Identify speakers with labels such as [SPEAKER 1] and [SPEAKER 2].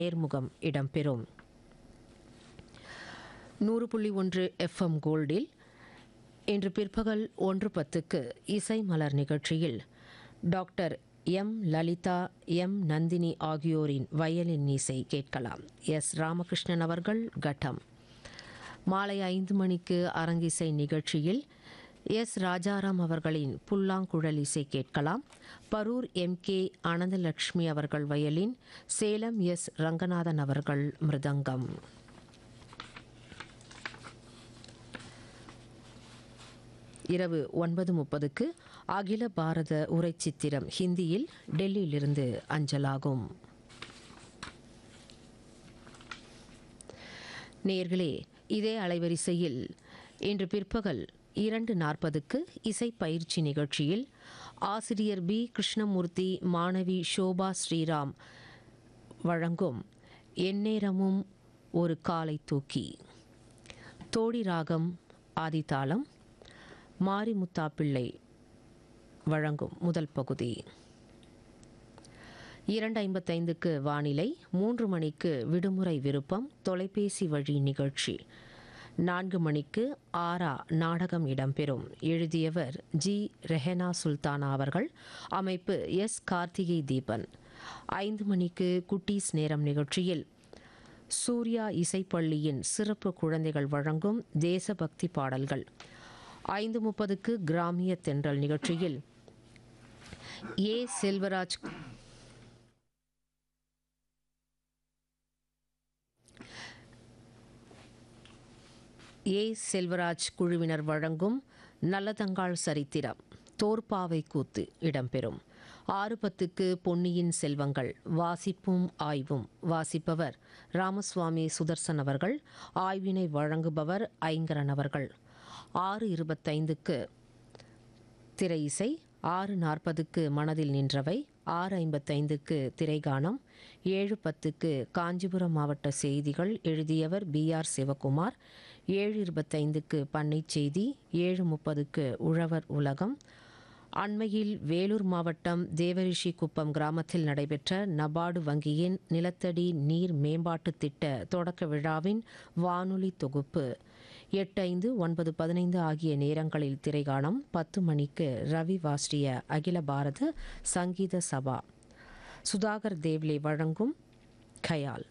[SPEAKER 1] நேர்முகம் இடம்பெறும் நூறு புள்ளி ஒன்று எஃப்எம் கோல்டில் இன்று பிற்பகல் ஒன்று பத்துக்கு இசை மலர் நிகழ்ச்சியில் doctor M Lalitha M Nandini ஆகியோரின் வயலின் இசை கேட்கலாம் எஸ் ராமகிருஷ்ணன் அவர்கள் கட்டம் மாலை ஐந்து மணிக்கு அரங்கிசை நிகழ்ச்சியில் எஸ் ராஜாராம் அவர்களின் புல்லாங்குழல் இசை கேட்கலாம் பரூர் எம் கே ஆனந்தலட்சுமி அவர்கள் வயலின் சேலம் எஸ் ரங்கநாதன் அவர்கள் மிருதங்கம் இரவு ஒன்பது முப்பதுக்கு அகில பாரத உரைச்சித்திரம் ஹிந்தியில் டெல்லியிலிருந்து அஞ்சலாகும் நேர்களே இதே அலைவரிசையில் இன்று பிற்பகல் இரண்டு நாற்பதுக்கு இசை பயிற்சி நிகழ்ச்சியில் ஆசிரியர் பி கிருஷ்ணமூர்த்தி மாணவி ஷோபா ஸ்ரீராம் வழங்கும் எந்நேரமும் ஒரு காலை தூக்கி தோடி ராகம் ஆதிதாளம் மாரிமுத்தா பிள்ளை வழங்கும் முதல் பகுதி இரண்டு ஐம்பத்தைந்துக்கு வானிலை மூன்று மணிக்கு விடுமுறை விருப்பம் தொலைபேசி வழி நிகழ்ச்சி நான்கு மணிக்கு ஆரா நாடகம் இடம்பெறும் எழுதியவர் ஜி ரெஹனா சுல்தானா அவர்கள் அமைப்பு எஸ் கார்த்திகை தீபன் ஐந்து மணிக்கு குட்டீஸ் நேரம் நிகழ்ச்சியில் சூர்யா இசைப்பள்ளியின் சிறப்பு குழந்தைகள் வழங்கும் தேசபக்தி பாடல்கள் ஐந்து முப்பதுக்கு கிராமிய தென்றல் நிகழ்ச்சியில் ஏ செல்வராஜ் ஏ செல்வராஜ் குழுவினர் வழங்கும் நல்லதங்காள் சரித்திரம் தோற்பாவை கூத்து இடம்பெறும் ஆறு பத்துக்கு பொன்னியின் செல்வங்கள் வாசிப்பும் ஆய்வும் வாசிப்பவர் ராமசுவாமி சுதர்சன் அவர்கள் ஆய்வினை வழங்குபவர் ஐங்கரன் அவர்கள் ஆறு இருபத்தைந்துக்கு திரை இசை ஆறு நாற்பதுக்கு மனதில் நின்றவை ஆறு ஐம்பத்தைந்துக்கு திரைகானம் ஏழு பத்துக்கு காஞ்சிபுரம் மாவட்ட செய்திகள் எழுதியவர் பி ஆர் சிவகுமார் ஏழு இருபத்தைந்துக்கு பண்ணைச் செய்தி ஏழு முப்பதுக்கு உழவர் உலகம் அண்மையில் வேலூர் மாவட்டம் தேவரிஷி குப்பம் கிராமத்தில் நடைபெற்ற நபார்டு வங்கியின் நிலத்தடி நீர் மேம்பாட்டு திட்ட தொடக்க விழாவின் வானொலி தொகுப்பு எட்டு ஐந்து ஒன்பது பதினைந்து ஆகிய நேரங்களில் திரைகாணம் பத்து மணிக்கு ரவி வாஸ்ரிய அகில பாரத சங்கீத சபா சுதாகர் தேவ்லே வழங்கும் கயால்